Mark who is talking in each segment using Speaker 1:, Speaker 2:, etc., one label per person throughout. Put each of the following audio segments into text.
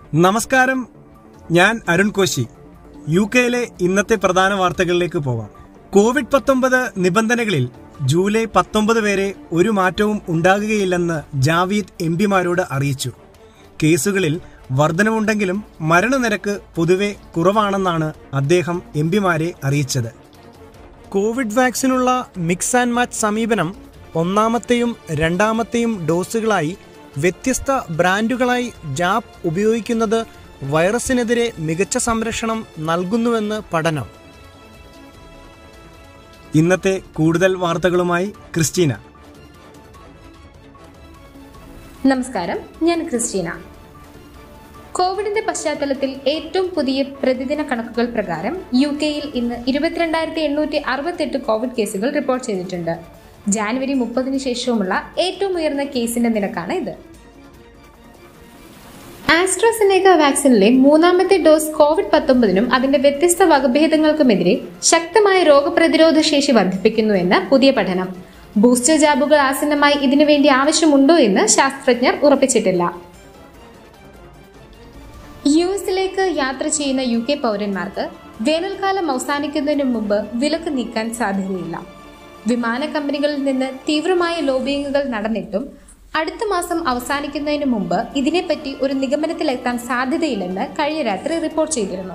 Speaker 1: നമസ്കാരം ഞാൻ അരുൺ കോശി യു കെയിലെ ഇന്നത്തെ പ്രധാന വാർത്തകളിലേക്ക് പോവാം കോവിഡ് പത്തൊമ്പത് നിബന്ധനകളിൽ ജൂലൈ പത്തൊമ്പത് വരെ ഒരു മാറ്റവും ഉണ്ടാകുകയില്ലെന്ന് ജാവീദ് എം പിമാരോട് അറിയിച്ചു കേസുകളിൽ വർധനവുണ്ടെങ്കിലും മരണനിരക്ക് പൊതുവെ കുറവാണെന്നാണ് അദ്ദേഹം എം പിമാരെ അറിയിച്ചത് കോവിഡ് വാക്സിനുള്ള മിക്സ് ആൻഡ് മാച്ച് സമീപനം ഒന്നാമത്തെയും രണ്ടാമത്തെയും ഡോസുകളായി വ്യത്യസ്ത ബ്രാൻഡുകളായി ജാപ്പ് ഉപയോഗിക്കുന്നത് വൈറസിനെതിരെ മികച്ച സംരക്ഷണം നൽകുന്നുവെന്ന് പഠനം ഇന്നത്തെ കൂടുതൽ വാർത്തകളുമായി ക്രിസ്റ്റീന
Speaker 2: നമസ്കാരം ഞാൻ ക്രിസ്റ്റീന കോവിഡിന്റെ പശ്ചാത്തലത്തിൽ ഏറ്റവും പുതിയ പ്രതിദിന കണക്കുകൾ പ്രകാരം യു കെയിൽ ഇന്ന് ഇരുപത്തിരണ്ടായിരത്തി എണ്ണൂറ്റി അറുപത്തെട്ട് കോവിഡ് കേസുകൾ റിപ്പോർട്ട് ചെയ്തിട്ടുണ്ട് ജാനുവരി മുപ്പതിന് ശേഷവുമുള്ള ഏറ്റവും ഉയർന്ന കേസിന്റെ നിരക്കാണ് ഇത് ആസ്ട്രസെനേക വാക്സിനിലെ മൂന്നാമത്തെ ഡോസ് കോവിഡ് പത്തൊമ്പതിനും അതിന്റെ വ്യത്യസ്ത വകഭേദങ്ങൾക്കുമെതിരെ ശക്തമായ രോഗപ്രതിരോധ ശേഷി വർദ്ധിപ്പിക്കുന്നുവെന്ന് പുതിയ പഠനം ബൂസ്റ്റർ ജാബുകൾ ആസന്നമായി ഇതിനുവേണ്ടി ആവശ്യമുണ്ടോ എന്ന് ശാസ്ത്രജ്ഞർ ഉറപ്പിച്ചിട്ടില്ല യു എസിലേക്ക് യാത്ര ചെയ്യുന്ന യു കെ പൗരന്മാർക്ക് വേനൽക്കാലം അവസാനിക്കുന്നതിന് മുമ്പ് വിലക്ക് നീക്കാൻ സാധ്യതയില്ല വിമാന കമ്പനികളിൽ നിന്ന് തീവ്രമായ ലോബിയിങ്ങുകൾ നടന്നിട്ടും അടുത്ത മാസം അവസാനിക്കുന്നതിന് മുമ്പ് ഇതിനെപ്പറ്റി ഒരു നിഗമനത്തിലെത്താൻ സാധ്യതയില്ലെന്ന് കഴിഞ്ഞ രാത്രി റിപ്പോർട്ട് ചെയ്തിരുന്നു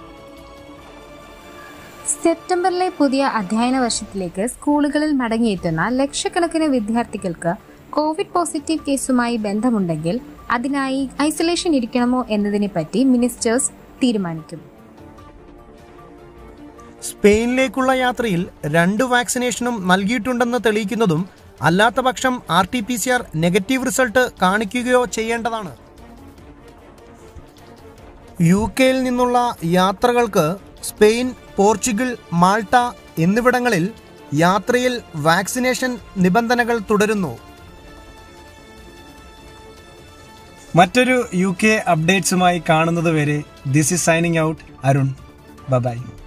Speaker 2: സെപ്റ്റംബറിലെ പുതിയ അധ്യയന വർഷത്തിലേക്ക് സ്കൂളുകളിൽ മടങ്ങിയെത്തുന്ന ലക്ഷക്കണക്കിന് വിദ്യാർത്ഥികൾക്ക് കോവിഡ് പോസിറ്റീവ് കേസുമായി ബന്ധമുണ്ടെങ്കിൽ അതിനായി ഐസൊലേഷൻ ഇരിക്കണമോ എന്നതിനെപ്പറ്റി മിനിസ്റ്റേഴ്സ് തീരുമാനിക്കും
Speaker 1: സ്പെയിനിലേക്കുള്ള യാത്രയിൽ രണ്ട് വാക്സിനേഷനും നൽകിയിട്ടുണ്ടെന്ന് തെളിയിക്കുന്നതും അല്ലാത്ത പക്ഷം R T P C R negative result കാണിക്കുകയോ ചെയ്യേണ്ടതാണ് യു കെയിൽ നിന്നുള്ള യാത്രകൾക്ക് സ്പെയിൻ പോർച്ചുഗൽ മാൾട്ട എന്നിവിടങ്ങളിൽ യാത്രയിൽ വാക്സിനേഷൻ നിബന്ധനകൾ തുടരുന്നു മറ്റൊരു യു കെ അപ്ഡേറ്റ്സുമായി കാണുന്നത് വരെ this is signing out Arun by